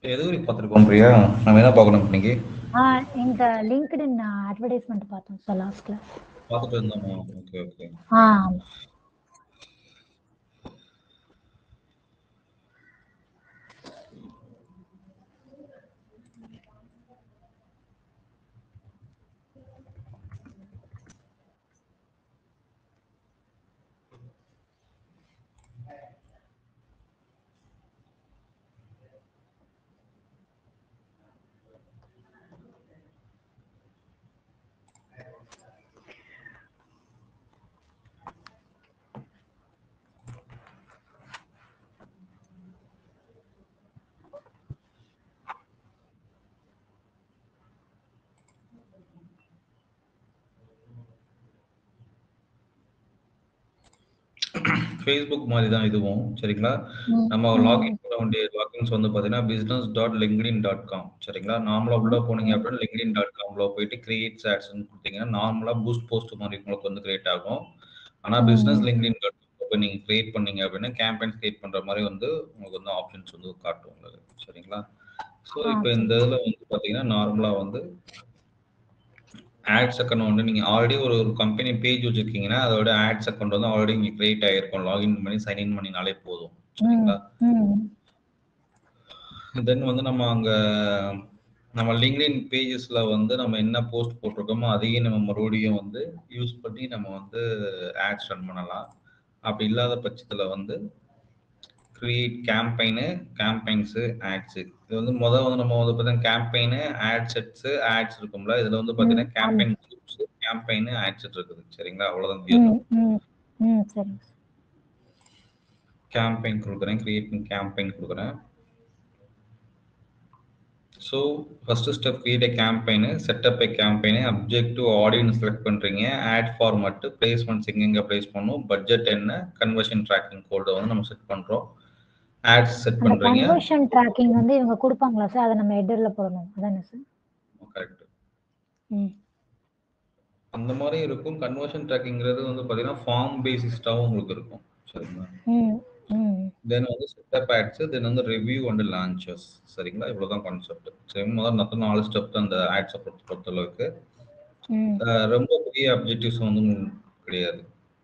எது வரைக்கும் பார்த்துருக்கோம் பிரியா நம்ம என்ன பார்க்கணும் இன்னைக்கு ஆ இந்த லிங்க்டின் அட்வர்டைஸ்மெண்ட் பார்த்தோம் சார் லாஸ்ட் கிளாஸ் பார்த்துட்டு இருந்தோமா ஓகே ஓகே ஆ ஃபேஸ்புக் மாதிரி தான் இதுவும் சரிங்களா ம், நம்ம ம். லாகின் பண்ண வேண்டிய லாகின்ஸ் வந்து பார்த்தீங்கன்னா business dot LinkedIn dot com சரிங்களா நார்மலாக உள்ள போனீங்க அப்படின்னா லிங்க்டின் டாட் காம்ல போயிட்டு கிரியேட் ஆட்ஸ்னு கொடுத்தீங்கன்னா நார்மலாக பூஸ்ட் போஸ்ட் மாதிரி உங்களுக்கு வந்து கிரியேட் ஆகும் ஆனால் ம். பிஸ்னஸ் லிங்க்டின் டாட் காம் இப்போ நீங்கள் கிரியேட் பண்ணீங்க அப்படின்னா கேம்பெயின் கிரியேட் பண்ணுற மாதிரி வந்து உங்களுக்கு வந்து ஆப்ஷன்ஸ் வந்து காட்டும் உங்களுக்கு சரிங்களா ஸோ ஆ, இப்போ சரி. இந்த இதில் வந்து பார்த்தீங்கன்னா நார்மலாக வந்து ஆட்ஸ் அக்கௌண்ட் வந்து நீங்கள் ஆல்ரெடி ஒரு ஒரு கம்பெனி பேஜ் வச்சிருக்கீங்கன்னா அதோட ஆட்ஸ் அக்கௌண்ட் வந்து ஆல்ரெடி இங்கே கிரியேட் ஆகிருக்கும் லாகின் பண்ணி சைன் இன் பண்ணினாலே போதும் ம், சரிங்களா ம். தென் வந்து நம்ம அங்கே நம்ம லிங்க்டின் பேஜஸ்ல வந்து நம்ம என்ன போஸ்ட் போட்டிருக்கோமோ அதையும் நம்ம மறுபடியும் வந்து யூஸ் பண்ணி நம்ம வந்து ஆட்ஸ் ரன் பண்ணலாம் அப்படி இல்லாத பட்சத்தில் வந்து கிரியேட் கேம்பெயின் கேம்பெயின்ஸு ஆட்ஸு இது வந்து முதல் வந்து நம்ம வந்து பார்த்தீங்கன்னா கேம்பெயின் ஆட் செட்ஸு ஆட்ஸ் இருக்கும்ல இதில் வந்து பார்த்தீங்கன்னா ம், campaign groups campaign ad set இருக்குது சரிங்களா அவ்வளோதான் வித்தியாசம் ம், ம், ம், சரிங்க சார். கேம்பெயின் கொடுக்குறேன் கிரியேட் கேம்பெயின் கொடுக்குறேன் so first step create campaign setup A campaign objective audience select பண்ணுறீங்க ஆட் ஃபார்மட் பிளேஸ்மெண்ட்ஸ் எங்கெங்கே ப்ளேஸ் பண்ணணும் பட்ஜெட் என்ன கன்வர்ஷன் ட்ராக்கிங் கோடை வந்து நம்ம செட் பண்ணுறோம் ஆட்ஸ் செட் அந்த பண்ணுறீங்க கன்வர்ஷன் ட்ராக்கிங் வந்து இவங்க கொடுப்பாங்களா சார் அதை நம்ம ஹெட்டர்ல போடணும் அதானே சார் கரெக்ட் ம் அந்த மாதிரி இருக்கும் கன்வர்ஷன் ட்ராக்கிங்கிறது வந்து பார்த்தீங்கன்னா ஃபார்ம் பேசிஸ்டாகவும் உங்களுக்கு இருக்கும் சரிங்களா ம் ம் தென் வந்து செட்டப் ஆட்ஸ் தென் வந்து ரிவ்யூ அண்ட் லான்ச்சஸ் சரிங்களா இவ்வளோதான் கான்செப்ட் சரி முதல்ல மொத்தம் நாலு ஸ்டெப் தான் அந்த ஆட்ஸை பொறுத்த பொறுத்தளவுக்கு ம் அஹ் ரொம்ப பெரிய அப்ஜெக்டிவ்ஸ் வந்து உங்களுக்கு கிடையாது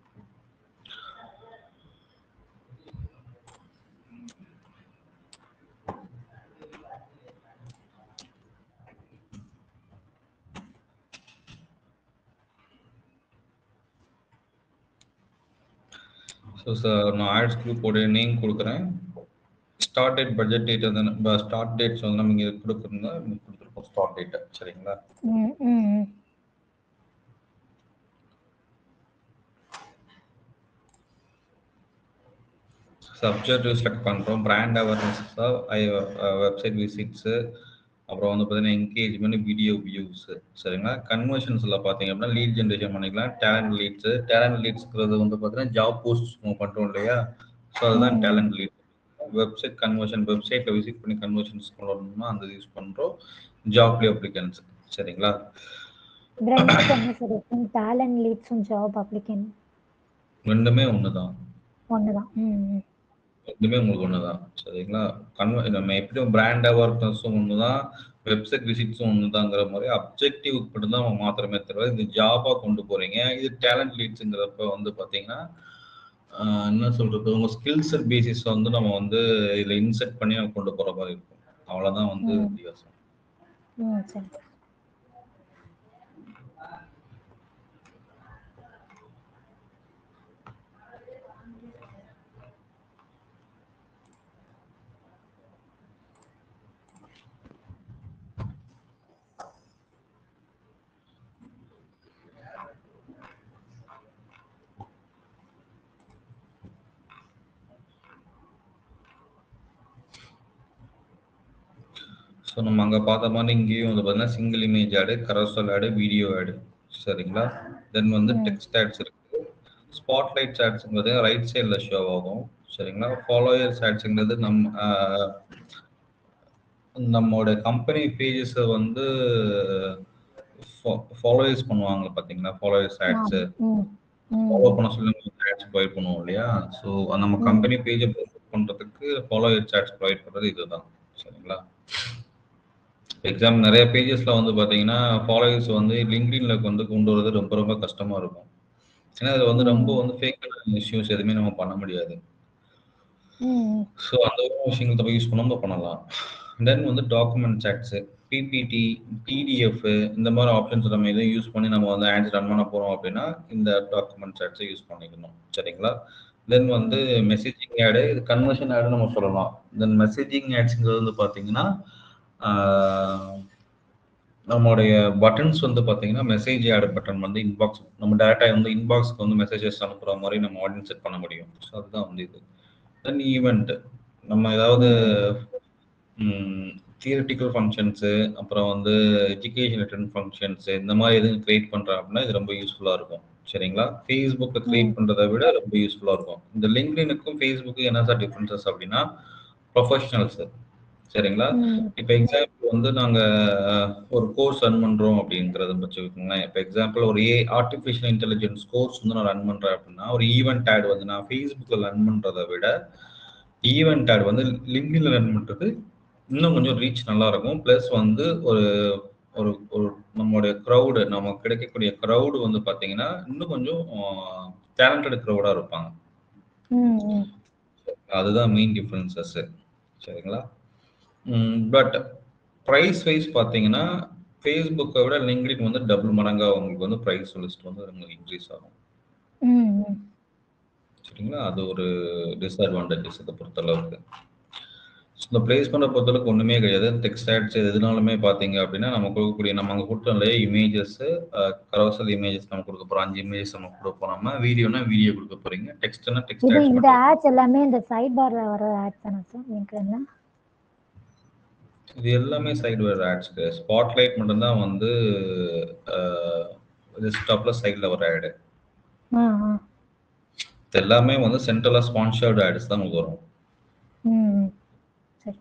ஸோ சார் நான் ஆட்ஸ் குரூப்போட நேம் கொடுக்குறேன் ஸ்டார்ட் டேட் பட்ஜெட் டேட் வந்து ஸ்டார்ட் டேட்ஸ் வந்து நம்ம இங்கே கொடுக்குறோங்க கொடுத்துருக்கோம் ஸ்டார்ட் டேட்டை சரிங்களா ம் ம் ம். சப்ஜெக்ட் செலக்ட் பண்ணுறோம் பிராண்ட் அவேர்னஸ் வெப்சைட் விசிட்ஸு அப்புறம் வந்து பார்த்தீங்கன்னா என்கேஜ்மெண்ட் வீடியோ வியூஸ் சரிங்களா கன்வர்ஷன்ஸில் பார்த்தீங்க அப்படின்னா லீட் ஜென்ரேஷன் பண்ணிக்கலாம் டேலண்ட் லீட்ஸு டேலண்ட் லீட்ஸ்ங்கிறது வந்து பார்த்தீங்கன்னா ஜாப் போஸ்ட் பண்ணுறோம் இல்லையா ஸோ அதுதான் ம். டேலண்ட் லீட் வெப்சைட் கன்வர்ஷன் வெப்சைட்டில் விசிட் பண்ணி கன்வர்ஷன்ஸ் கொண்டு வரணும்னா அந்த யூஸ் பண்ணுறோம் ஜாப்லி அப்ளிகன்ஸ் சரிங்களா இது ரெண்டுக்கும் என்ன சார் இருக்கும் டேலண்ட் லீட்ஸும் ஜாப் அப்ளிகன் ரெண்டுமே ஒன்று தான் ஒன்று தான் ம் ம் ரெண்டுமே உங்களுக்கு ஒன்று தான் சரிங்களா கன்வ நம்ம எப்படியும் பிராண்ட் அவேர்னஸும் ஒன்று தான் வெப்சைட் விசிட்ஸும் ஒன்று தாங்கிற மாதிரி அப்ஜெக்டிவ் மட்டும் தான் நம்ம மாத்திரமே தவிர இது ஜாபாக கொண்டு போகிறீங்க இது டேலண்ட் லீட்ஸுங்கிறப்ப வந்து பார்த்தீங்கன்னா ஆஹ், என்ன சொல்கிறது உங்கள் ஸ்கில் செட் பேசிஸ் வந்து நம்ம வந்து இதில் இன்செர்ட் பண்ணி நம்ம கொண்டு போகிற மாதிரி இருக்கும் அவ்வளோதான் வந்து ம். வித்தியாசம் ம் சரி ஸோ நம்ம அங்கே பார்த்த மாதிரி இங்கேயும் வந்து பார்த்தீங்கன்னா சிங்கிள் இமேஜ் ஆடு கரசல் ஆடு வீடியோ ஆடு சரிங்களா தென் வந்து ம். டெக்ஸ்ட் ஆட்ஸ் இருக்கு ஸ்பாட்லைட் ஆட்ஸுங்கிறது ரைட் சைடில் ஷோ ஆகும் சரிங்களா ஃபாலோயர்ஸ் ஆட்ஸுங்கிறது நம்ம ஆஹ், நம்மளோட கம்பெனி பேஜஸை வந்து ஃபாலோயர்ஸ் பண்ணுவாங்க பார்த்தீங்களா ஃபாலோயர்ஸ் ஆட்ஸ் ம் ம் ஃபாலோ பண்ண சொல்லி ஆட்ஸ் ப்ரொவைட் பண்ணுவோம் இல்லையா ஸோ நம்ம ம். கம்பெனி பேஜை ப்ரொமோட் பண்ணுறதுக்கு ஃபாலோயர்ஸ் ஆட்ஸ் ப்ரொவைட் பண்ணுறது இதுதான் சரிங்களா எக்ஸாம் நிறைய பேஜஸ்ல வந்து பாத்தீங்கன்னா ஃபாலோவர்ஸ் வந்து லிங்க்டின்ல வந்து கொண்டு வரது ரொம்ப ரொம்ப கஷ்டமா இருக்கும் ஏன்னா அது வந்து ரொம்ப வந்து ஃபேக் இஷ்யூஸ் எதுவுமே நம்ம பண்ண முடியாது ம் ஸோ அந்த ஒரு விஷயங்கள் நம்ம யூஸ் பண்ணாம பண்ணலாம் தென் வந்து டாக்குமெண்ட் சாட்ஸு பிபிடி பிடிஎஃப் இந்த மாதிரி ஆப்ஷன்ஸ் நம்ம எதுவும் யூஸ் பண்ணி நம்ம வந்து ஆட்ஸ் ரன் பண்ண போறோம் அப்படின்னா இந்த டாக்குமெண்ட் சாட்ஸை யூஸ் பண்ணிக்கணும் சரிங்களா தென் வந்து மெசேஜிங் ஆடு இது கன்வர்ஷன் ஆடு நம்ம சொல்லலாம் தென் மெசேஜிங் ஆட்ஸுங்கிறது வந்து பார்த்தீங்கன்னா ஆஹ், நம்மளுடைய பட்டன்ஸ் வந்து பார்த்தீங்கன்னா மெசேஜ் ஆட் பட்டன் வந்து இன்பாக்ஸ் நம்ம டேரெக்டாக வந்து இன்பாக்ஸ்க்கு வந்து மெசேஜஸ் அனுப்புகிற மாதிரி நம்ம ஆடியன்ஸ் செட் பண்ண முடியும் ஸோ அதுதான் வந்து இது தென் ஈவெண்ட் நம்ம ஏதாவது தியரட்டிக்கல் ஃபங்க்ஷன்ஸு அப்புறம் வந்து எஜுகேஷன் ரிட்டன் ஃபங்க்ஷன்ஸு இந்த மாதிரி எதுவும் கிரியேட் பண்ணுறோம் அப்படின்னா இது ரொம்ப யூஸ்ஃபுல்லாக இருக்கும் சரிங்களா ஃபேஸ்புக்கை கிரியேட் பண்ணுறதை விட ரொம்ப யூஸ்ஃபுல்லாக இருக்கும் இந்த லிங்க்டினுக்கும் ஃபேஸ்புக்கும் என்ன சார் டிஃப்ரென்சஸ் அப்படின்னா ப்ரொஃபஷனல்ஸு சரிங்களா ம் இப்போ எக்ஸாம்பிள் வந்து நாங்கள் ஒரு கோர்ஸ் ரன் பண்ணுறோம் அப்படிங்கிறத வச்சுக்கோங்களேன் இப்போ எக்ஸாம்பிள் ஒரு ஏ ஆர்டிஃபிஷியல் இன்டெலிஜென்ஸ் கோர்ஸ் வந்து நான் ரன் பண்ணுறேன் அப்படின்னா ஒரு ஈவெண்ட் ஆட் வந்து நான் ஃபேஸ்புக்கில் ரன் பண்ணுறதை விட ஈவெண்ட் ஆட் வந்து லிங்கில் ரன் பண்ணுறது இன்னும் கொஞ்சம் ரீச் நல்லா இருக்கும் ப்ளஸ் வந்து ஒரு ஒரு ஒரு நம்மளுடைய க்ரௌடு நம்ம கிடைக்கக்கூடிய க்ரௌடு வந்து பார்த்தீங்கன்னா இன்னும் கொஞ்சம் டேலண்டட் க்ரௌடாக இருப்பாங்க ம் ம் அதுதான் மெயின் டிஃப்ரென்சஸ் சரிங்களா பட் ப்ரைஸ் வைஸ் பார்த்தீங்கன்னா ஃபேஸ்புக்கை விட லிங்க்டின் வந்து டபுள் மடங்காக உங்களுக்கு வந்து ப்ரைஸ் லிஸ்ட் வந்து உங்களுக்கு இன்க்ரீஸ் ஆகும் ம் ம் சரிங்களா அது ஒரு டிஸ்அட்வான்டேஜஸ் இதை பொறுத்தளவுக்கு ஸோ இந்த பிளேஸ்மெண்ட்டை பொறுத்தளவுக்கு ஒன்றுமே கிடையாது டெக்ஸ்ட் ஆட்ஸ் எதுனாலுமே பார்த்தீங்க அப்படின்னா நம்ம கொடுக்கக்கூடிய நம்ம அங்கே கொடுத்தோம் இல்லையா இமேஜஸ் கரோசல் இமேஜஸ் நம்ம கொடுக்க போகிறோம் அஞ்சு இமேஜஸ் நம்ம கொடுப்போம் நம்ம வீடியோனா வீடியோ கொடுக்க போறீங்க டெக்ஸ்ட்னா டெக்ஸ்ட் இது ஆட்ஸ் இந்த மட்டும் ஆட்ஸ் எல்லாமே இந்த சைட் பார்ல வர ஆட்ஸ் தானே சார் லிங்க்டின்ல இது எல்லாமே சைடு வர ஆட்ஸ் ஸ்பாட்லைட் மட்டும்தான் வந்து டெஸ்க்டாப்ல சைடில் வர ஆடு ஆ ஆ இது எல்லாமே வந்து சென்ட்ரலாக ஸ்பான்சர்டு ஆட்ஸ் தான் உங்களுக்கு வரும் ம் ம் சரி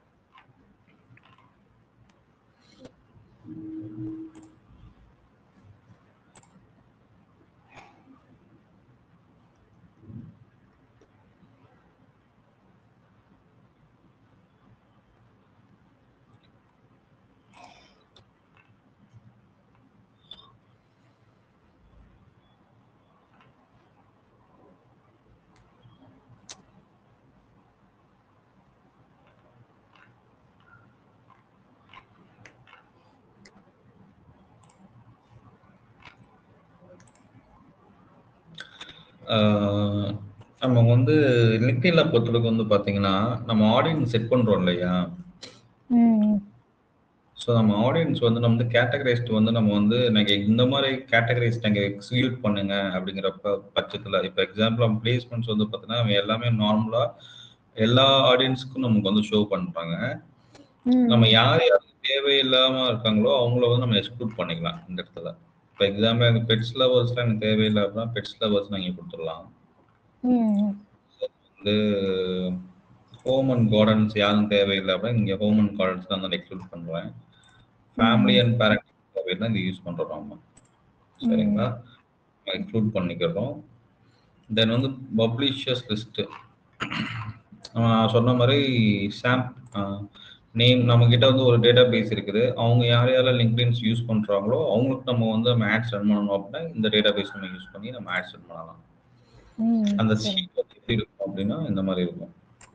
ஆஹ் நம்ம வந்து லிங்க்டின்ல பொறுத்தளவுக்கு வந்து பார்த்தீங்கன்னா நம்ம ஆடியன்ஸ் செட் பண்றோம் இல்லையா ம் ம் ஸோ நம்ம ஆடியன்ஸ் வந்து நம்ம வந்து கேட்டகரைஸ்ட் வந்து நம்ம வந்து நீங்கள் இந்த மாதிரி கேட்டகரைஸ் நீங்கள் எக்ஸிக்யூட் பண்ணுங்க அப்படிங்கிற ப- பட்சத்துல இப்போ எக்ஸாம்பிள் நம்ம பிளேஸ்மெண்ட்ஸ் வந்து பார்த்தீங்கன்னா அவங்க எல்லாமே நார்மலா எல்லா ஆடியன்ஸ்க்கும் நமக்கு வந்து ஷோ பண்றாங்க ம் நம்ம யார் யார் தேவையில்லாம இருக்காங்களோ அவங்கள வந்து நம்ம எக்ஸ்க்ளூட் பண்ணிக்கலாம் இந்த இடத்துல இப்போ எக்ஸாம்பிள் எனக்கு பெட்ஸ் லவர்ஸ்லாம் எனக்கு தேவையில்லை அப்படின்னா பெட்ஸ் லவர்ஸ் நீங்கள் கொடுத்துடலாம் ம் ம் வந்து ஹோம் அண்ட் கார்டன்ஸ் யாரும் தேவையில்லை அப்படின்னா இங்கே ஹோம் அண்ட் கார்டன்ஸ் தான் நான் எக்ஸ்க்ளூட் பண்ணுறேன் ஃபேமிலி அண்ட் பேரண்ட் தேவையில்லை இது யூஸ் பண்ணுறோம் நம்ம சரிங்களா எக்ஸ்க்ளூட் பண்ணிக்கிறோம் தென் வந்து பப்ளிஷர்ஸ் லிஸ்ட்டு நான் சொன்ன மாதிரி சாம் நேம் நம்ம கிட்ட வந்து ஒரு டேட்டா பேஸ் இருக்குது அவங்க யார் யாரெல்லாம் லிங்க்டின்ஸ் யூஸ் பண்றாங்களோ அவங்களுக்கு நம்ம வந்து நம்ம ஆட்ஸ் ரன் பண்ணணும் அப்படின்னா இந்த டேட்டா பேஸ் நம்ம யூஸ் பண்ணி நம்ம ஆட்ஸ் ரன் பண்ணலாம் ம் அந்த சரி ஷீட் வந்து எப்படி இருக்கும் அப்படின்னா இந்த மாதிரி இருக்கும்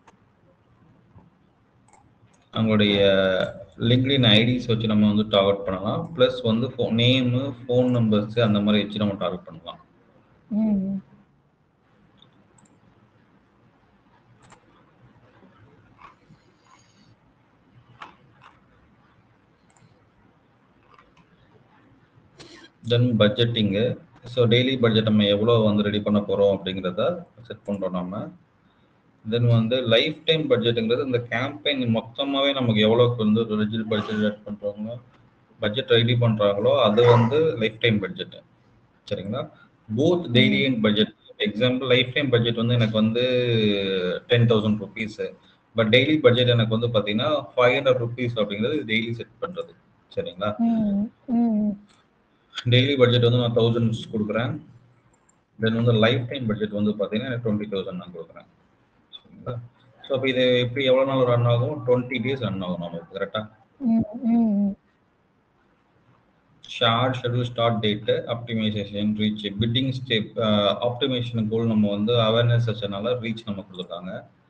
அவங்களுடைய லிங்க்டின் ஐடிஸ் வச்சு நம்ம வந்து டார்கெட் பண்ணலாம் ப்ளஸ் வந்து ஃபோ நேமு ஃபோன் நம்பர்ஸ் அந்த மாதிரி வச்சு நம்ம டார்கெட் பண்ணலாம் ம் ம் தென் பட்ஜெட்டிங்கு ஸோ டெய்லி பட்ஜெட் நம்ம எவ்வளோ வந்து ரெடி பண்ண போகிறோம் அப்படிங்கிறத செட் பண்ணுறோம் நம்ம தென் வந்து லைஃப் டைம் பட்ஜெட்டுங்கிறது இந்த கேம்பெயின் மொத்தமாகவே நமக்கு எவ்வளோக்கு வந்து ரிஜிட் பட்ஜெட் ரெடி பண்ணுறவங்க பட்ஜெட் ரெடி பண்ணுறாங்களோ அது வந்து லைஃப் டைம் பட்ஜெட் சரிங்களா both daily and budget example lifetime budget வந்து எனக்கு வந்து ten thousand rupees but daily budget எனக்கு வந்து பார்த்தீங்கன்னா ஃபைவ் ஹண்ட்ரட் ருபீஸ் அப்படிங்கிறது டெய்லி செட் பண்ணுறது சரிங்களா ம் ம் டெய்லி பட்ஜெட் வந்து நான் தௌசண்ட்ஸ் கொடுக்குறேன் தென் வந்து லைஃப் டைம் பட்ஜெட் வந்து பார்த்தீங்கன்னா எனக்கு டுவெண்ட்டி தௌசண்ட் நான் கொடுக்குறேன் சரிங்களா ஸோ இப்போ இது எப்படி எவ்வளோ நாள் ரன் ஆகும் டுவெண்ட்டி டேஸ் ரன் ஆகும் நமக்கு கரெக்டாக ம், ம், ம். Short schedule start date optimisation reach bidding step optimisation goal நம்ம வந்து அவேர்னஸ் செஷனால ரீச் நம்ம கொடுத்துருக்காங்க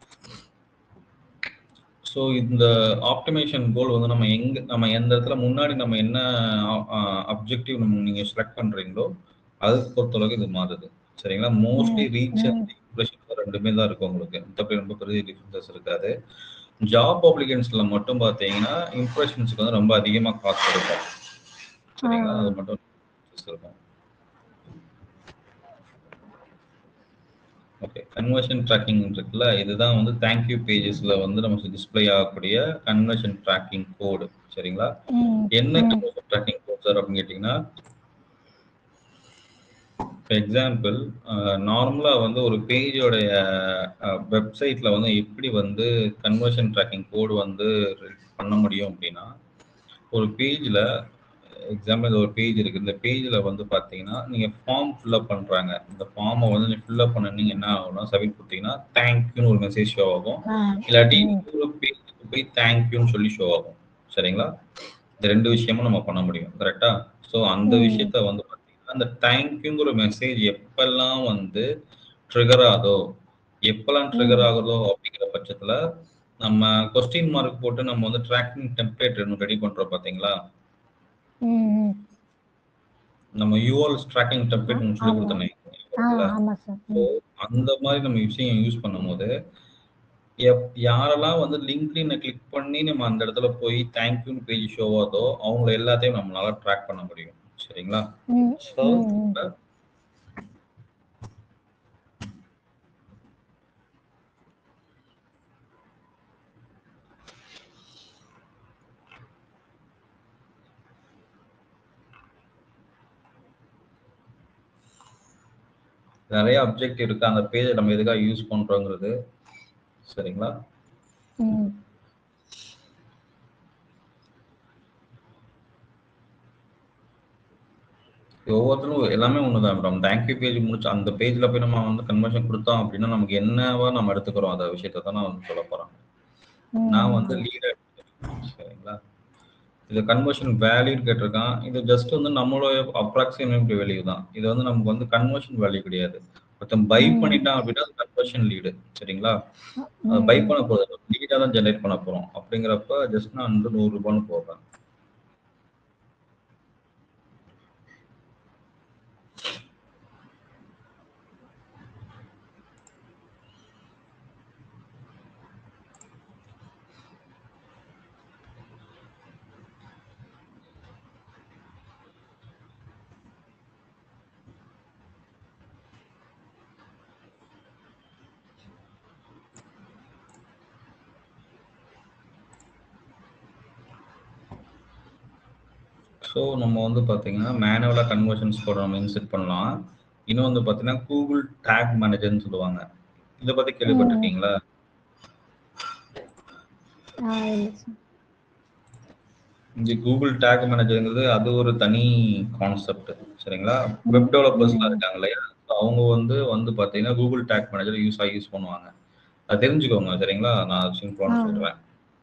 ஸோ இந்த ஆப்டிமேஷன் கோல் வந்து நம்ம எங்க நம்ம எந்த இடத்துல முன்னாடி நம்ம என்ன அப்ஜெக்டிவ் நம்ம நீங்கள் செலக்ட் பண்ணுறீங்களோ அதுக்கு பொறுத்தளவுக்கு இது மாறுது சரிங்களா மோஸ்ட்லி ரீச் அண்ட் இம்ப்ரெஷன் ரெண்டுமே தான் இருக்கும் உங்களுக்கு மற்றபடி ரொம்ப பெரிய டிஃப்ரென்சஸ் இருக்காது ஜாப் அப்ளிகன்ஸ்ல மட்டும் பார்த்தீங்கன்னா இம்ப்ரெஷன்ஸ்க்கு வந்து ரொம்ப அதிகமாக காசு இருக்கும் சரிங்களா அது மட்டும் இருக்கும் ஓகே கன்வர்ஷன் ட்ராக்கிங் இருக்குல்ல இதுதான் வந்து தேங்க்யூ பேஜஸ்ல வந்து நமக்கு டிஸ்ப்ளே ஆகக்கூடிய கன்வர்ஷன் ட்ராக்கிங் கோடு சரிங்களா ம், என்ன ம். கன்வர்ஷன் ட்ராக்கிங் கோட் சார் அப்படின்னு கேட்டிங்கன்னா எக்ஸாம்பிள் நார்மலாக வந்து ஒரு பேஜோடைய வெப்சைட்டில் வந்து எப்படி வந்து கன்வர்ஷன் ட்ராக்கிங் கோடு வந்து பண்ண முடியும் அப்படின்னா ஒரு பேஜில் எக்ஸாம்பிள் ஒரு பேஜ் இருக்குது இந்த பேஜில் வந்து பார்த்தீங்கன்னா நீங்கள் ஃபார்ம் ஃபில்அப் பண்ணுறாங்க இந்த ஃபார்மை வந்து நீங்கள் ஃபில்அப் பண்ணினீங்க என்ன ஆகும்னா சப்மிட் கொடுத்தீங்கன்னா தேங்க்யூன்னு ஒரு மெசேஜ் ஷோ ஆகும் ஆ, இல்லாட்டி ம். ஒரு பேஜுக்கு போய் தேங்க்யூன்னு சொல்லி ஷோ ஆகும் சரிங்களா இந்த ரெண்டு விஷயமும் நம்ம பண்ண முடியும் கரெக்டா ஸோ அந்த ம். விஷயத்த வந்து பார்த்தீங்கன்னா அந்த தேங்க்யூங்கிற மெசேஜ் எப்பெல்லாம் வந்து ட்ரிகர் ஆகுதோ எப்பெல்லாம் ட்ரிகர் ம். ஆகுதோ அப்படிங்கிற பட்சத்தில் நம்ம கொஸ்டின் மார்க் போட்டு நம்ம வந்து ட்ராக்கிங் டெம்ப்ளேட் ரெடி பண்ணுறோம் பார்த்தீங்களா ம், ம். நம்ம யூஆர்எல் ட்ராக்கிங் டெம்ப்ளேட் சொல்லி ஆமா. கொடுத்தனே ஆ, ஆமா சார் ம். அந்த மாதிரி நம்ம விஷயம் யூஸ் பண்ணும்போது எப் யாரெல்லாம் வந்து லிங்க்டினை கிளிக் பண்ணி நம்ம அந்த இடத்துல போய் தேங்க்யூன்னு பேஜ் ஷோ ஆகுதோ அவங்கள எல்லாத்தையும் நம்மளால ட்ராக் பண்ண முடியும் சரிங்களா ம், ஸோ ம், ம். நிறைய அப்ஜெக்ட் இருக்கு அந்த பேஜை நம்ம எதுக்காக யூஸ் பண்றோங்கிறது சரிங்களா ம். ஒவ்வொருத்தரும் எல்லாமே ஒண்ணுதான் மேடம் தேங்க்யூ பேஜ் முடிச்சு அந்த பேஜ்ல போய் நம்ம வந்து கன்வர்ஷன் கொடுத்தோம் அப்படின்னா நமக்கு என்னவா நம்ம எடுத்துக்கிறோம் அந்த விஷயத்தை தான் நான் வந்து சொல்ல போறேன் ம். நான் வந்து லீடர் சரிங்களா இது கன்வர்ஷன் வேல்யூ கேட்டிருக்கான் இது ஜஸ்ட் வந்து நம்மளோட அப்ராக்சிமேட் வேல்யூ தான் இது வந்து நமக்கு வந்து கன்வர்ஷன் வேல்யூ கிடையாது ஒருத்தன் பை ம். பண்ணிட்டான் அப்படின்னா கன்வர்ஷன் லீடு சரிங்களா ம். பை பண்ண போறது லீடா தான் ஜெனரேட் பண்ண போறோம் அப்படிங்கிறப்ப ஜஸ்ட் நான் வந்து நூறு ரூபான்னு போடுறேன் ஸோ நம்ம வந்து பார்த்தீங்கன்னா மேனுவலாக கன்வர்ஷன்ஸ் கூட நம்ம இன்செர்ட் பண்ணலாம் இன்னும் வந்து பார்த்தீங்கன்னா கூகுள் டேக் மேனேஜர்னு சொல்லுவாங்க இதை பற்றி கேள்விப்பட்டிருக்கீங்களா ஆ, இல்ல சார் இந்த கூகுள் டேக் மேனேஜருங்கிறது அது ஒரு தனி கான்செப்ட் சரிங்களா வெப் டெவலப்பர்ஸ்லாம் இருக்காங்க இல்லையா So அவங்க வந்து வந்து பார்த்தீங்கன்னா கூகுள் டேக் மேனேஜர் யூஸ் ஆகி யூஸ் பண்ணுவாங்க அது தெரிஞ்சுக்கோங்க சரிங்களா நான் சிம்பிளான ஆ. சொல்கிறேன்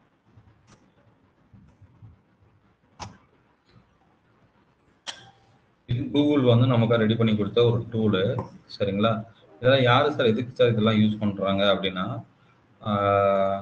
இது கூகுள் வந்து நமக்கு ரெடி பண்ணி கொடுத்த ஒரு டூலு சரிங்களா இதெல்லாம் யாரு சார் எதுக்கு சார் இதெல்லாம் யூஸ் பண்றாங்க அப்படின்னா ஆஹ்,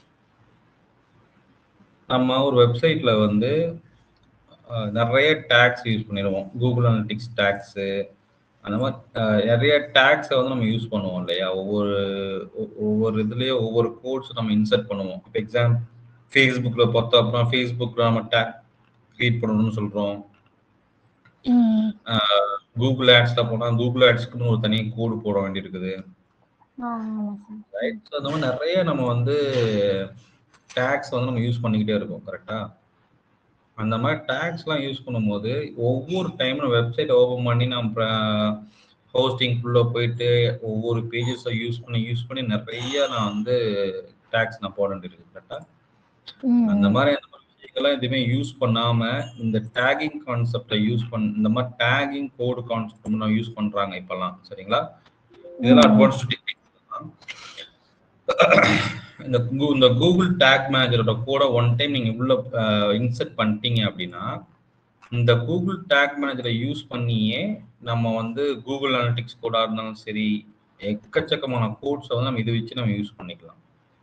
நம்ம ஒரு வெப்சைட்ல வந்து ஆஹ், நிறைய டேக்ஸ் யூஸ் பண்ணிடுவோம் கூகுள் அனலிட்டிக்ஸ் டேக்ஸு அந்த மாதிரி ஆஹ், நிறைய டேக்ஸை வந்து நம்ம யூஸ் பண்ணுவோம் இல்லையா ஒவ்வொரு ஒ- ஒவ்வொரு இதுலயும் ஒவ்வொரு கோட்ஸ் நம்ம இன்சர்ட் பண்ணுவோம் இப்போ எக்ஸாம் ஃபேஸ்புக்கில் பார்த்தோம் அப்படின்னா ஃபேஸ்புக்கில் நம்ம டேக் க்ரியேட் பண்ணணும்னு சொல்கிறோம் ம். கூகுள் ஆட்ஸ்ல போனா கூகுள் ஆட்ஸ்க்குன்னு ஒரு தனி கோடு போட வேண்டியிருக்குது ஆ, ஆமா சார் ரைட் ஸோ அந்த மாதிரி நிறைய நம்ம வந்து டேக்ஸ் வந்து நம்ம யூஸ் பண்ணிக்கிட்டே இருக்கோம் கரெக்டா அந்த மாதிரி டேக்ஸ்லாம் யூஸ் பண்ணும்போது ஒவ்வொரு டைம் நம்ம வெப்சைட் ஓப்பன் பண்ணி நம்ம ஹோஸ்டிங் ஃபுல்லா போயிட்டு ஒவ்வொரு பேஜஸை யூஸ் பண்ணி யூஸ் பண்ணி நிறைய நான் வந்து டேக்ஸ் நான் போட வேண்டியிருக்கு கரெக்டா ம், அந்த மாதிரி அந்த மாதிரி விஷயங்கள்லாம் எதுவுமே யூஸ் பண்ணாம இந்த டேகிங் கான்செப்டை யூஸ் பண் இந்த மாதிரி டேகிங் கோடு கான்செப்ட் நான் யூஸ் பண்றாங்க இப்பெல்லாம் சரிங்களா இதெல்லாம் ம். அட்வான்ஸ்டு டெக்னிக் இந்த கூ- இந்த கூகுள் டேக் மேனேஜரோட கூட ஒன் டைம் நீங்க உள்ள இன்செர்ட் பண்ணிட்டீங்க அப்படின்னா இந்த கூகுள் டேக் மேனேஜரை யூஸ் பண்ணியே நம்ம வந்து கூகுள் அனலிட்டிக்ஸ் கோடா இருந்தாலும் சரி எக்கச்சக்கமான கோட்ஸை வந்து நம்ம இது வச்சு நம்ம யூஸ் பண்ணிக்கலாம்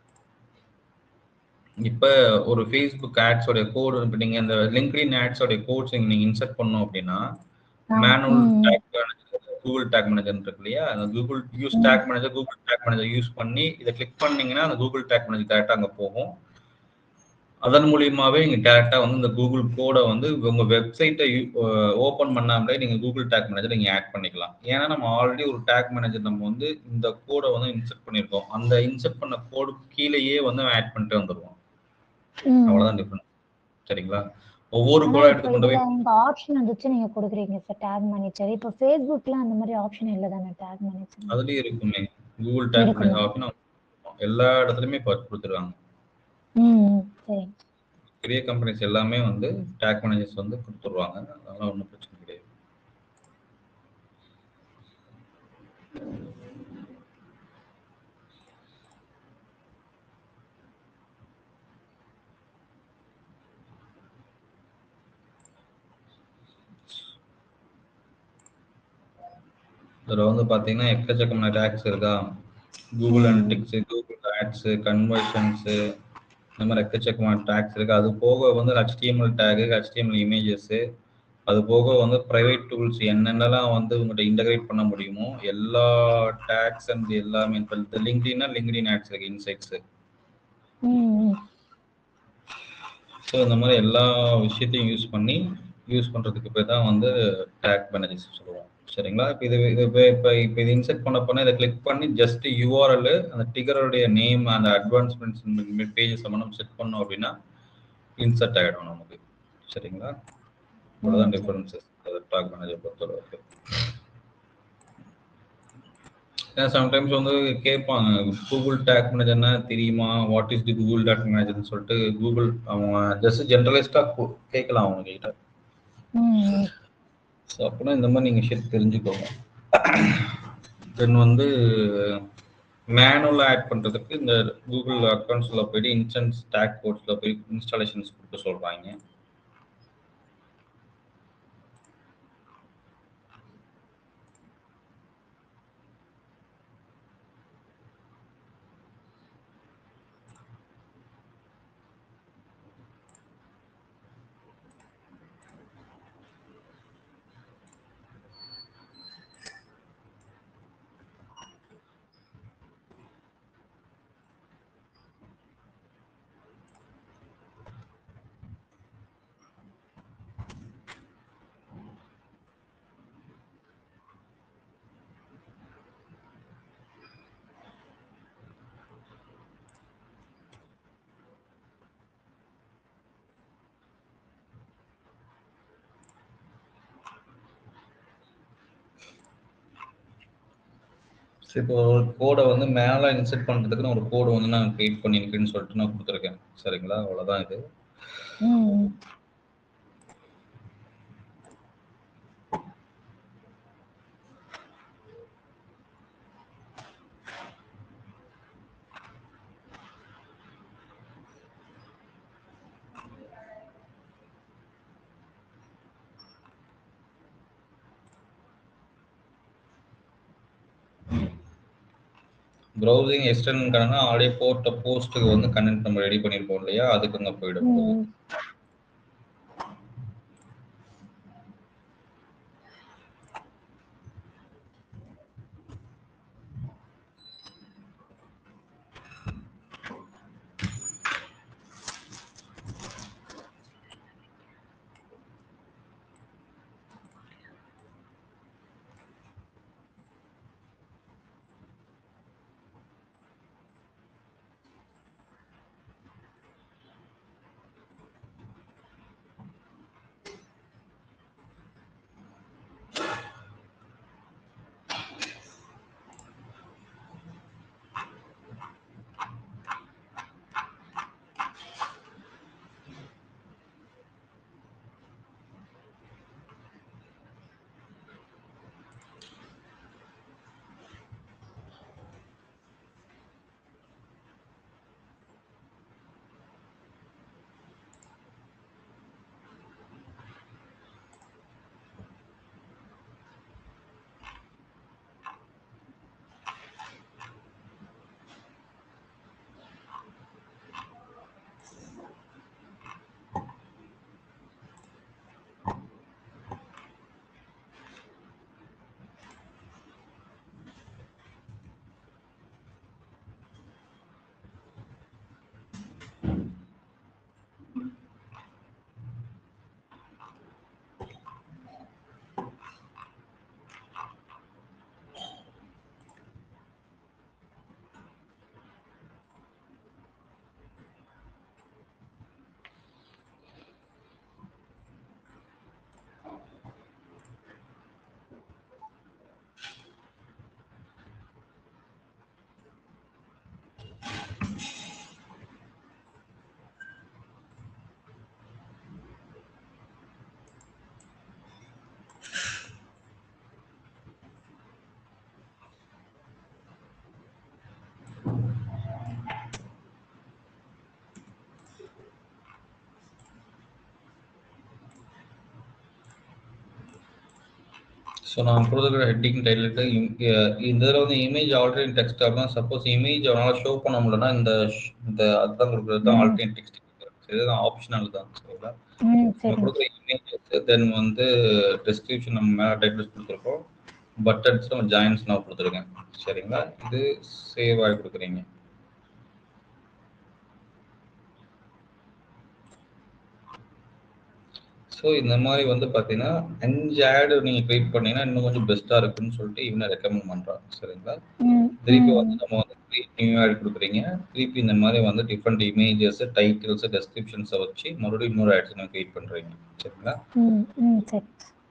இப்போ ஒரு ஃபேஸ்புக் ஆட்ஸோட கோடு இப்போ நீங்க இந்த லிங்க்டின் ஆட்ஸோட கோட்ஸ் நீங்க இன்செர்ட் பண்ணோம் அப்படின்னா மேனுவல் ம். Tag manager Google tag manager இருக்கு இல்லையா அந்த Google use tag manager Google tag manager use பண்ணி இதை கிளிக் பண்ணீங்கன்னா அந்த கூகுள் டேக் மேனேஜர் டேரக்டா அங்க போகும் அதன் மூலியமாவே நீங்க டேரக்டா வந்து இந்த கூகுள் கோடை வந்து உங்க வெப்சைட்டை ஓபன் பண்ணாமலே நீங்க கூகுள் டேக் மேனேஜர் நீங்க ஆட் பண்ணிக்கலாம் ஏன்னா நம்ம ஆல்ரெடி ஒரு டேக் மேனேஜர் நம்ம வந்து இந்த கோடை வந்து இன்செர்ட் பண்ணிருக்கோம் அந்த இன்செர்ட் பண்ண கோடு கீழேயே வந்து ஆட் பண்ணிட்டு வந்துருவோம் ம். அவ்வளவுதான் டிஃபரன்ஸ் சரிங்களா ஒவ்வொரு ஆனா கோடா இப்போ எடுத்து கொண்டு இதுல போய் இந்த ஆப்ஷன் வந்துச்சு நீங்க கொடுக்குறீங்க சார் டேக் மேனேஜர் இப்போ ஃபேஸ்புக்ல அந்த மாதிரி ஆப்ஷன் இல்ல தானே டேக் மேனேஜர் அதுலயும் இருக்குமே கூகுள் டேக் இருக்குமா? மேனேஜர் ஆப்ஷன் எல்லா இடத்துலயுமே இப்போ கொடுத்துருக்காங்க ம் சரி பெரிய கம்பெனிஸ் எல்லாமே வந்து டேக் மேனேஜர்ஸ் வந்து கொடுத்துருவாங்க அதெல்லாம் ஒன்றும் பிரச்சனை கிடையாது இதில் வந்து பார்த்தீங்கன்னா எக்கச்சக்கமான டேக்ஸ் இருக்கா கூகுள் ம். அனலிட்டிக்ஸு கூகுள் ஆட்ஸு கன்வர்ஷன்ஸு இந்த மாதிரி எக்கச்சக்கமான டேக்ஸ் இருக்கு அது போக வந்து HTML டேகு HTML இமேஜஸ் அது போக வந்து ப்ரைவேட் டூல்ஸ் என்னென்னலாம் வந்து உங்கள்கிட்ட இன்டகிரேட் பண்ண முடியுமோ எல்லா டேக்ஸ் அண்ட் எல்லாமே இப்போ லிங்க்டின்னா லிங்க்டின் ஆட்ஸ் இருக்கு இன்சைட்ஸ் ம் ம். ஸோ இந்த மாதிரி எல்லா விஷயத்தையும் யூஸ் பண்ணி யூஸ் பண்ணுறதுக்கு பேர் தான் வந்து டேக் மேனேஜர்ஸ் சொல்லுவோம் சரிங்களா இப்போ இது இது இப்போ இப்போ இப்போ இது இன்செர்ட் பண்ண பண்ண இதை கிளிக் பண்ணி ஜஸ்ட் யூஆர்எல் அந்த டிகருடைய நேம் அந்த அட்வான்ஸ்மெண்ட்ஸ் பேஜஸ் நம்ம செட் பண்ணோம் அப்படின்னா இன்செர்ட் ஆகிடும் நமக்கு சரிங்களா அவ்வளோதான் ம், சரி. டிஃபரன்சஸ் டாக் மேனேஜர் பொறுத்தளவுக்கு ஏன்னா சம்டைம்ஸ் வந்து கேட்பாங்க கூகுள் டேக் மேனேஜர்னா தெரியுமா what is the Google tag மேனேஜர்னு சொல்லிட்டு கூகுள் அவங்க ஜஸ்ட் ஜென்ரலைஸ்டாக கேட்கலாம் அவங்க கிட்ட ம் ம். ஸோ அப்படின்னா இந்த மாதிரி நீங்கள் விஷயத்தை தெரிஞ்சுக்கோங்க தென் வந்து மேனுவலாக ஆட் பண்ணுறதுக்கு இந்த கூகுள் அக்கௌண்ட்ஸில் போயிட்டு இன்ஸ்டன்ஸ் டேக் கோட்ஸில் போய் இன்ஸ்டாலேஷன்ஸ் கொடுக்க சொல்கிறாங்க ஸோ இப்போ ஒரு கோடை வந்து மேலே இன்செர்ட் பண்ணுறதுக்குன்னு ஒரு கோடு வந்து நான் க்ரியேட் பண்ணியிருக்கேன்னு சொல்லிட்டு நான் கொடுத்துருக்கேன் சரிங்களா அவ்வளோதான் இது ம் ம். ப்ரௌசிங் எக்ஸ்டர்னல் ஆல்ரெடி போட்ட போஸ்ட்டுக்கு வந்து கண்டென்ட் நம்ம ரெடி பண்ணியிருப்போம் இல்லையா அதுக்கு அங்கே போயிடும் ம் ம். ஸோ நான் கொடுத்துருக்கிற ஹெட்டிங் டைட்டில் இந்த இதில் வந்து இமேஜ் ஆல்ரெடி டெக்ஸ்ட் ஆகும் சப்போஸ் இமேஜ் அவனால் ஷோ பண்ண முடியலன்னா இந்த sh- இந்த அதுதான் கொடுக்குறது தான் ம். ஆல்டர்னேட் டெக்ஸ்ட் இதுதான் ஆப்ஷனல் தான் சரிங்களா ம் நம்ம சரிங்க கொடுக்குற இமேஜஸ் தென் வந்து டிஸ்கிரிப்ஷன் நம்ம மேலே டைட்டில்ஸ் கொடுத்துருக்கோம் பட்டன்ஸ் நம்ம ஜாயின்ஸ் நான் கொடுத்துருக்கேன் சரிங்களா இது சேவ் ஆகி கொடுக்குறீங்க ஸோ இந்த மாதிரி வந்து பார்த்தீங்கன்னா அஞ்சு ஆடு நீங்கள் க்ரியேட் பண்ணீங்கன்னா இன்னும் கொஞ்சம் பெஸ்ட்டாக இருக்குன்னு சொல்லிட்டு இவனை ரெக்கமெண்ட் பண்ணுறாங்க சரிங்களா ம் திருப்பி ம் வந்து நம்ம வந்து நியூ ஆட் கொடுக்குறீங்க திருப்பி இந்த மாதிரி வந்து டிஃப்ரெண்ட் இமேஜஸ் டைட்டில்ஸ் டெஸ்கிரிப்ஷன்ஸை வச்சு மறுபடியும் இன்னொரு ஆட்ஸ் நீங்கள் க்ரியேட் பண்ணுறீங்க சரிங்களா ம் ம் சரி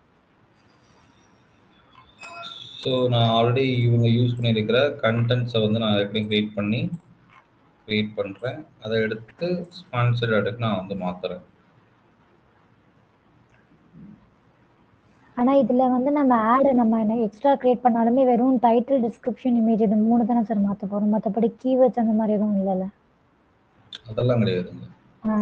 ஸோ நான் ஆல்ரெடி இவங்க யூஸ் பண்ணியிருக்கிற கண்டென்ட்ஸை வந்து நான் எப்படி க்ரியேட் பண்ணி க்ரியேட் பண்ணுறேன் அதை எடுத்து ஸ்பான்சர்ட் ஆடுக்கு நான் வந்து மாற்றுறேன் ஆனா இதுல வந்து நம்ம ஆட் நம்ம என்ன எக்ஸ்ட்ரா கிரியேட் பண்ணாலுமே வெறும் டைட்டில் டிஸ்கிரிப்ஷன் இமேஜ் இது மூணு தானே சார் மாத்த போறோம் மத்தபடி கீவேர்ட்ஸ் அந்த மாதிரி எதுவும் இல்லைல்ல அதெல்லாம் கிடையாதுங்க ஆ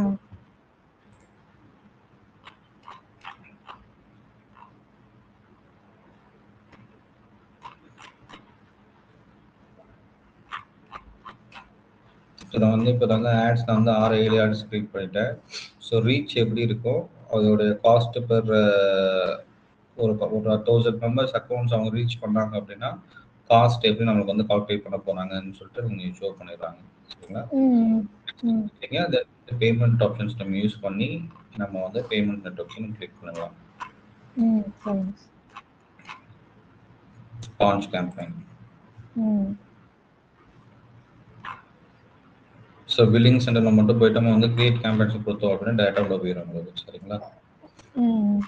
இதை வந்து இப்போ வந்து ஆட்ஸ் நான் வந்து ஆறு ஏழு ஆட்ஸ் க்ரியேட் பண்ணிட்டேன் ஸோ ரீச் எப்படி இருக்கோ அதோடைய காஸ்ட் பெர் ஒரு ஒரு தௌசண்ட் மெம்பர்ஸ் அக்கௌண்ட்ஸ் அவங்க ரீச் பண்ணாங்க அப்படின்னா காஸ்ட் எப்படி நம்மளுக்கு வந்து கால்குலேட் பண்ண போறாங்கன்னு சொல்லிட்டு நீங்கள் ஷோ பண்ணிடுறாங்க சரிங்களா ம் ம் சரிங்க அந்த பேமெண்ட் ஆப்ஷன்ஸ் நம்ம யூஸ் பண்ணி நம்ம வந்து பேமெண்ட் நெட் ஆப்ஷன் கிளிக் பண்ணலாம் ம் சரிங்க லான்ச் கேம்பெயின் ம் ஸோ பில்லிங் சென்டரில் மட்டும் போயிட்டு நம்ம வந்து கிரியேட் கேம்பெயின்ஸ் கொடுத்தோம் அப்படின்னா டேட்டா உள்ள போயிடும் உங்களுக்கு சரிங்களா ம்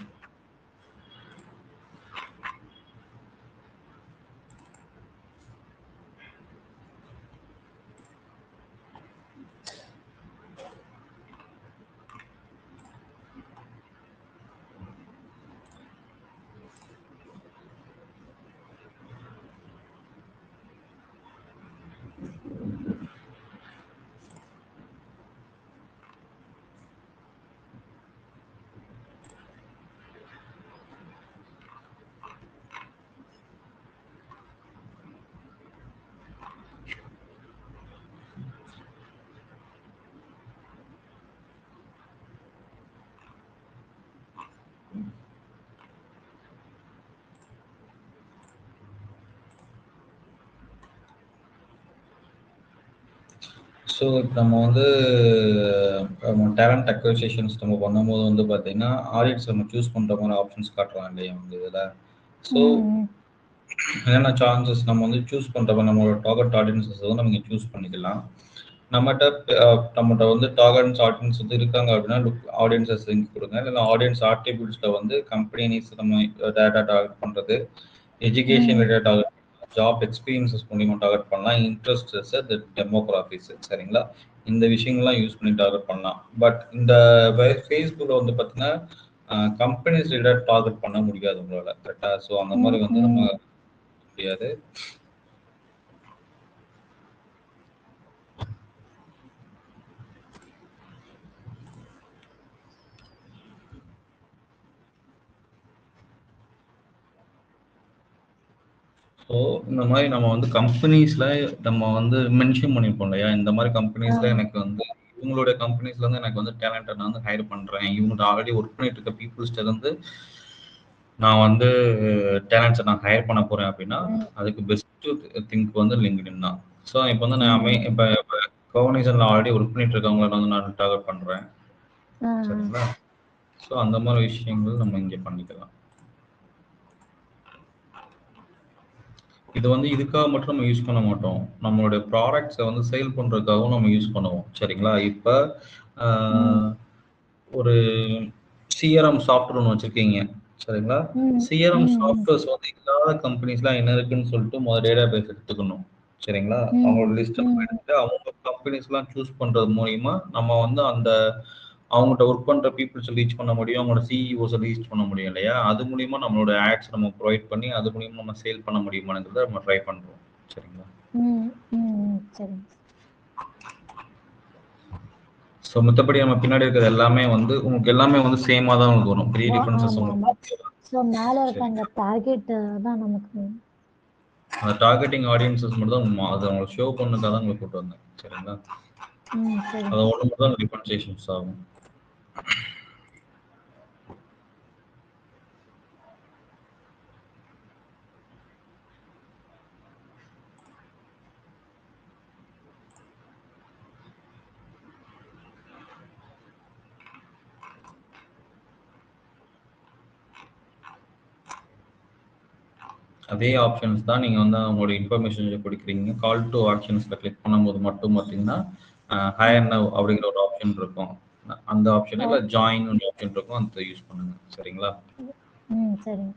ஸோ இப்போ நம்ம வந்து டேலண்ட் அக்வசேஷன்ஸ் நம்ம பண்ணும்போது வந்து பார்த்தீங்கன்னா ஆடியன்ஸ் நம்ம சூஸ் பண்ணுற மாதிரி ஆப்ஷன்ஸ் காட்டுறாங்க இல்லையா வந்து இதில் ஸோ ம் என்னென்ன சான்சஸ் நம்ம வந்து சூஸ் பண்ணுறப்ப நம்மளோட டார்கெட் ஆடியன்ஸஸ் வந்து நம்ம சூஸ் பண்ணிக்கலாம் நம்மகிட்ட அஹ், நம்மகிட்ட வந்து டார்கெட்ஸ் ஆடியன்ஸ் வந்து இருக்காங்க அப்படின்னா ஆடியன்ஸஸ் இங்கே கொடுங்க இல்லைன்னா ஆடியன்ஸ் ஆர்டிபியூட்ஸில் வந்து கம்பெனிஸ் நம்ம டேட்டா டார்கெட் பண்ணுறது education related target job experiences மூலியமாக டார்கெட் பண்ணலாம் இன்ட்ரெஸ்டஸ் டெமோகிராஃபிஸ் சரிங்களா இந்த விஷயங்கள்லாம் யூஸ் பண்ணி டார்கெட் பண்ணலாம் பட் இந்த ஃபேஸ்புக்கில் வந்து பார்த்தீங்கன்னா கம்பெனிஸ் ரிலேட்டட் டார்கெட் பண்ண முடியாது உங்களால் கரெக்டாக ஸோ அந்த மாதிரி வந்து நம்ம முடியாது ஸோ இந்த மாதிரி நம்ம வந்து கம்பெனிஸ்ல நம்ம வந்து மென்ஷன் பண்ணியிருப்போம் இல்லையா இந்த மாதிரி கம்பெனிஸ்ல எனக்கு வந்து இவங்களுடைய கம்பெனிஸ்ல இருந்து எனக்கு வந்து டேலண்ட்டை நான் வந்து ஹையர் பண்றேன் இவங்க ஆல்ரெடி ஒர்க் பண்ணிட்டு இருக்க பீப்புள்ஸ்ட இருந்து நான் வந்து டேலண்ட்ஸை நான் ஹையர் பண்ண போறேன் அப்படின்னா அதுக்கு பெஸ்ட் திங்க் வந்து லிங்க்டின் தான் ஸோ இப்போ வந்து நான் அமை இப்போ கோவனைசன்ல ஆல்ரெடி ஒர்க் பண்ணிட்டு இருக்கவங்கள வந்து நான் டார்கெட் பண்றேன் ஆ சரிங்களா ஸோ அந்த மாதிரி விஷயங்கள் நம்ம இங்கே பண்ணிக்கலாம் இது வந்து இதுக்காக மட்டும் நம்ம யூஸ் பண்ண மாட்டோம் நம்மளுடைய ப்ராடக்ட்ஸை வந்து சேல் பண்றதுக்காகவும் நம்ம யூஸ் பண்ணுவோம் சரிங்களா இப்போ ஒரு சிஆர்எம் சாஃப்ட்வேர் ஒன்று வச்சிருக்கீங்க சரிங்களா ம் சிஆர்எம் ம். சாஃப்ட்வேர்ஸ் வந்து இல்லாத கம்பெனிஸ்லாம் என்ன இருக்குன்னு சொல்லிட்டு முதல் டேட்டா பேஸ் எடுத்துக்கணும் சரிங்களா ம். அவங்களோட லிஸ்ட் ம். எடுத்து அவங்க கம்பெனிஸ்லாம் சூஸ் பண்றது மூலியமா நம்ம வந்து அந்த அவங்கள்ட்ட ஒர்க் பண்ற பீப்புள்ஸ் ரீச் பண்ண முடியும் அவங்களோட சிஇஓஸ் ரீச் பண்ண முடியும் இல்லையா அது மூலியமா நம்மளோட ஆட்ஸ் நம்ம ப்ரொவைட் பண்ணி அது மூலியமா நம்ம சேல் பண்ண முடியுமாங்கிறத நம்ம ட்ரை பண்றோம் சரிங்களா ம் ம் சரிங்க ஸோ மற்றபடி நம்ம பின்னாடி இருக்கிறது எல்லாமே வந்து உங்களுக்கு எல்லாமே வந்து சேமா தான் உங்களுக்கு வரும் பெரிய ஆ, டிஃபரன்சஸ் ஆமா, உங்களுக்கு ஆமா. ஸோ மேல இருக்க அந்த டார்கெட் தான் நமக்கு அந்த டார்கெட்டிங் ஆடியன்சஸ் மட்டும் தான் நம்ம அதை அவங்களுக்கு ஷோ பண்ணதுக்காக தான் உங்களுக்கு கூட்டு வந்தேன் சரிங்களா ம் சரி அதை ஒன்று மட்டும் தான் டிஃபரன்சியேஷன்ஸ் ஆகும் அதே ஆப்ஷன்ஸ் தான் நீங்கள் வந்து அவங்களோட இன்ஃபர்மேஷன் கொடுக்குறீங்க கால் டு ஆப்ஷன்ஸில் கிளிக் பண்ணும்போது மட்டும் பார்த்தீங்கன்னா ஹையர் நவ் அப்படிங்கிற ஒரு ஆப்ஷன் இருக்கும் அந்த ஆப்ஷன் இல்லை ஜாயின் ஒரு ஆப்ஷன் இருக்கும் அந்த யூஸ் பண்ணுங்க சரிங்களா ம் சரிங்க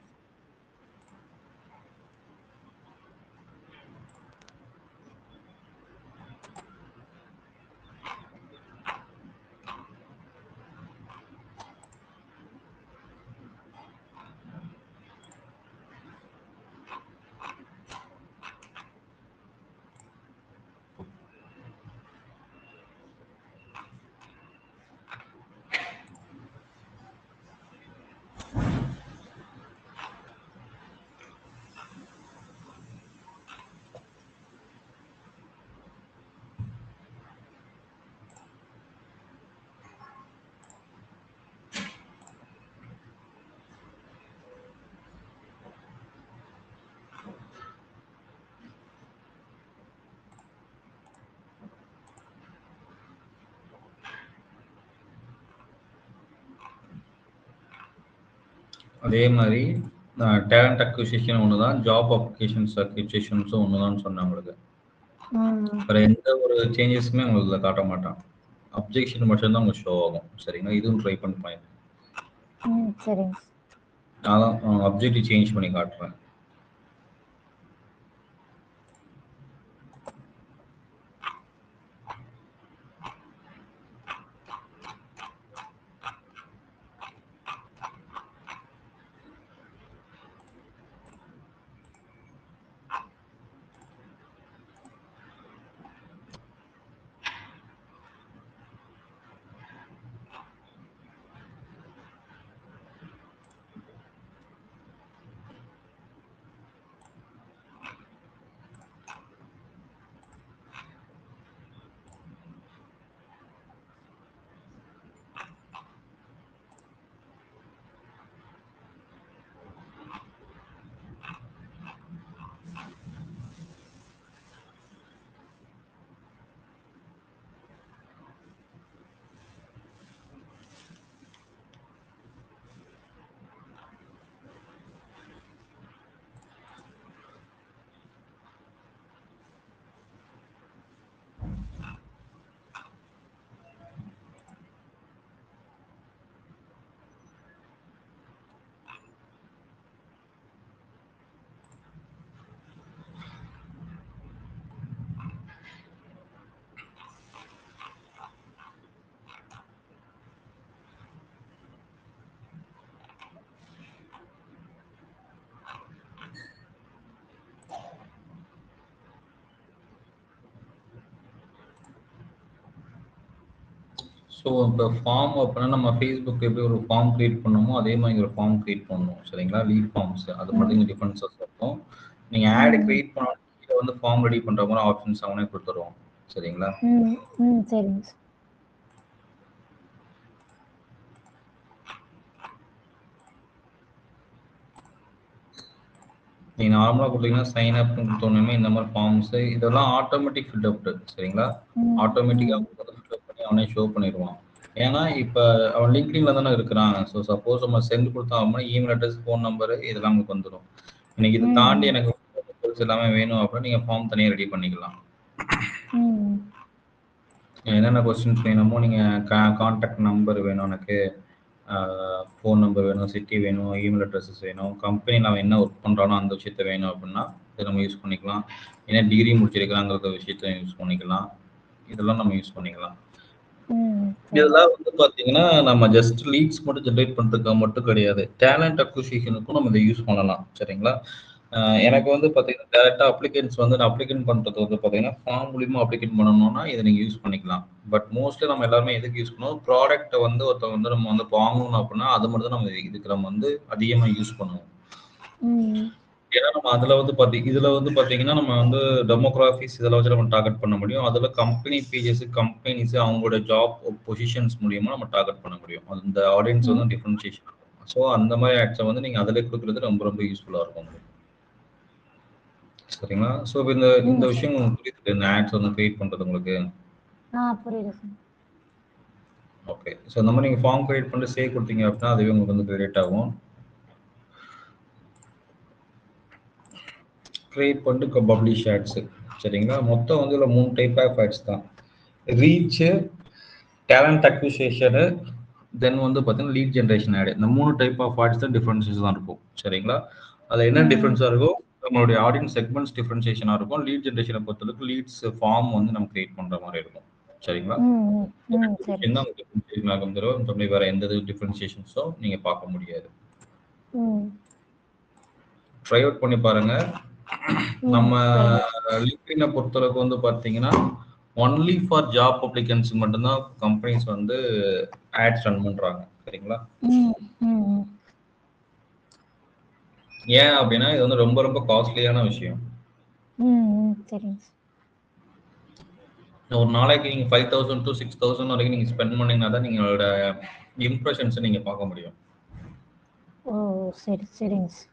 அதே மாதிரி டேலண்ட் அக்விசிஷன் ஒன்று தான் ஜாப் அப்ளிகேஷன்ஸ் அக்விசிஷன்ஸும் ஒன்று தான் சொன்னேன் உங்களுக்கு ம் வேறு எந்த ஒரு சேஞ்சஸுமே உங்களுக்கு இதில் காட்ட மாட்டான் அப்ஜெக்ஷன் மட்டும்தான் உங்களுக்கு ஷோ ஆகும் சரிங்களா இதுவும் ட்ரை பண்ணி பாருங்க ம் சரிங்க நான் தான் அப்ஜெக்டிவ் சேஞ்ச் பண்ணி காட்டுறேன் ஸோ இப்போ ஃபார்ம் அப்படின்னா நம்ம ஃபேஸ்புக் எப்படி ஒரு ஃபார்ம் கிரியேட் பண்ணணுமோ அதே மாதிரி ஒரு ஃபார்ம் கிரியேட் பண்ணணும் சரிங்களா லீட் ஃபார்ம்ஸ் அது மட்டும் இங்கே டிஃபரன்சஸ் இருக்கும் நீங்கள் ஆட் கிரியேட் பண்ணணும் கீழே வந்து ஃபார்ம் ரெடி பண்ணுற மாதிரி ஆப்ஷன்ஸ் அவனே கொடுத்துருவோம் சரிங்களா ம் ம் சரிங்க நீங்கள் நார்மலாக கொடுத்தீங்கன்னா சைன் அப் கொடுத்தோன்னே இந்த மாதிரி ஃபார்ம்ஸ் இதெல்லாம் ஆட்டோமேட்டிக் ஃபில் அப் சரிங்களா ம் ஆட்டோமேட்டிக்காக ஃபில் பண்ணி அவனே ஷோ பண்ணிடுவான் ஏன்னா இப்போ அவன் லிங்க்டின்ல தானே இருக்கிறான் ஸோ சப்போஸ் நம்ம சென்ட் கொடுத்தா அப்படின்னா இமெயில் அட்ரஸ் ஃபோன் நம்பர் இதெல்லாம் உங்களுக்கு வந்துடும் இன்னைக்கு இது ம். தாண்டி எனக்கு details எல்லாமே வேணும் அப்படின்னா நீங்கள் ஃபார்ம் தனியாக ரெடி பண்ணிக்கலாம் ம் என்னென்ன கொஸ்டின்ஸ் வேணுமோ நீங்கள் கா கான்டாக்ட் நம்பர் வேணும் எனக்கு ஃபோன் நம்பர் வேணும் சிட்டி வேணும் இமெயில் அட்ரஸஸ் வேணும் கம்பெனியில் அவன் என்ன ஒர்க் பண்ணுறானோ அந்த விஷயத்த வேணும் அப்படின்னா இதை நம்ம யூஸ் பண்ணிக்கலாம் என்ன டிகிரி முடிச்சிருக்கிறாங்கிற விஷயத்த யூஸ் பண்ணிக்கலாம் இதெல்லாம் நம்ம யூஸ் பண்ணிக்கலாம் ம் இதெல்லாம் வந்து பாத்தீங்கன்னா நம்ம ஜஸ்ட் லீட்ஸ் மட்டும் ஜென்ரேட் பண்றதுக்கு மட்டும் கிடையாது டேலண்ட் அக்விசிஷனுக்கும் நம்ம இதை யூஸ் பண்ணலாம் சரிங்களா அஹ் எனக்கு வந்து பார்த்தீங்கன்னா டேரெக்டாக அப்ளிகன்ஸ் வந்து நான் அப்ளிகேட் பண்ணுறது வந்து பார்த்தீங்கன்னா ஃபார்ம் மூலியமா அப்ளிகேட் பண்ணணும்னா இதை நீங்கள் யூஸ் பண்ணிக்கலாம் பட் மோஸ்ட்லி நம்ம எல்லாருமே எதுக்கு யூஸ் பண்ணுவோம் ப்ராடக்ட்டை வந்து ஒருத்தவங்க வந்து நம்ம வந்து வாங்கணும் அப்படின்னா அது மட்டும் தான் நம்ம இதுக்கு நம்ம வந்து அதிகமாக யூஸ் பண்ணுவோம் ம் ஏன்னா நம்ம அதில் வந்து பார்த்தி இதில் வந்து பார்த்தீங்கன்னா நம்ம வந்து டெமோகிராஃபிஸ் இதெல்லாம் வச்சு நம்ம டார்கெட் பண்ண முடியும் அதில் கம்பெனி பேஜஸ் கம்பெனிஸ் அவங்களோட ஜாப் பொசிஷன்ஸ் மூலியமா நம்ம டார்கெட் பண்ண முடியும் அந்த ஆடியன்ஸ் வந்து டிஃப்ரென்ஷியேஷன் இருக்கும் ஸோ அந்த மாதிரி ஆட்ஸை வந்து நீங்கள் அதில் கொடுக்குறது ரொம்ப ரொம்ப யூஸ்ஃபுல்லாக இருக்கும் உங்களுக்கு. சரிங்களா ஸோ இப்போ இந்த இந்த விஷயம் உங்களுக்கு புரியுது இந்த ஆட்ஸ் வந்து கிரியேட் பண்ணுறது உங்களுக்கு ஆ புரியுது சார் ஓகே ஸோ இந்த மாதிரி நீங்கள் ஃபார்ம் கிரியேட் பண்ணிட்டு சேவ் கொடுத்தீங்க அப்படின்னா அதுவே உங்களுக்கு வந்து கிரியேட் ஆகும் கிரியேட் பண்ணிட்டு பப்ளிஷ் ஆட்ஸு சரிங்களா மொத்தம் வந்து இதில் மூணு டைப் ஆஃப் ஆட்ஸ் தான் ரீச்சு டேலண்ட் அக்விசேஷனு தென் வந்து பார்த்தீங்கன்னா லீட் ஜென்ரேஷன் ஆடு இந்த மூணு டைப் ஆஃப் ஆட்ஸ் தான் டிஃப்ரென்சஸ் தான் இருக்கும் சரிங்களா அதில் என்ன டிஃப்ரென்ஸாக இருக்கும் நம்மளுடைய ஆடியன்ஸ் செக்மெண்ட்ஸ் டிஃப்ரென்சியேஷனாக இருக்கும் லீட் ஜென்ரேஷனை பொறுத்தளவுக்கு லீட்ஸ் ஃபார்ம் வந்து நம்ம கிரியேட் பண்ணுற மாதிரி இருக்கும் சரிங்களா ம் ம் ம் சரி என்ன உங்களுக்கு டிஃபரன்ஷியேஷன் ஆகும் தவிர மற்றபடி வேற எந்த டிஃபரன்ஷியேஷன்ஸும் நீங்க பார்க்க முடியாது ம் ட்ரை அவுட் பண்ணி பாருங்க நம்ம லிங்க்டினை பொறுத்தளவுக்கு வந்து பார்த்தீங்கன்னா ஒன்லி ஃபார் ஜாப் அப்ளிகன்ஸ் மட்டும்தான் கம்பெனிஸ் வந்து ஆட்ஸ் ரன் பண்றாங்க சரிங்களா ம் ம் ம் ஏன் அப்படின்னா இது வந்து ரொம்ப ரொம்ப காஸ்ட்லியான விஷயம் ம் ம் சரிங்க சார் ஒரு நாளைக்கு நீங்க five thousand to six thousand வரைக்கும் நீங்க ஸ்பெண்ட் பண்ணீங்கன்னா தான் நீங்களோட இம்ப்ரெஷன்ஸை நீங்க பார்க்க முடியும் ஓ சரி சரிங்க சார்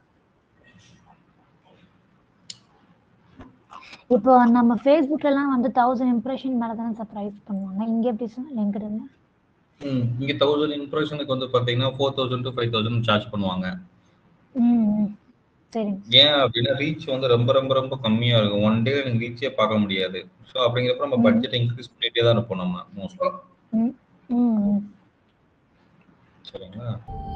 இப்போ நம்ம ஃபேஸ்புக்லலாம் வந்து தௌசண்ட் இம்ப்ரெஷன் மேலே தானே சார் ப்ரைஸ் பண்ணுவாங்க இங்கே எப்படி சார் லிங்க்டின் ம் இங்க தௌசண்ட் இம்ப்ரெஷனுக்கு வந்து பாத்தீங்கன்னா four thousand to five thousand charge பண்ணுவாங்க ம் ம் சரிங்க ஏன் அப்படின்னா ரீச் வந்து ரொம்ப ரொம்ப ரொம்ப கம்மியா இருக்கும் ஒன் டே எனக்கு ரீச்சே பார்க்க முடியாது ஸோ அப்படிங்கிறப்ப நம்ம ம். பட்ஜெட் இன்க்ரீஸ் பண்ணிட்டே தான் இருப்போம் நம்ம மோஸ்ட்லி ம் ம் ம் சரிங்களா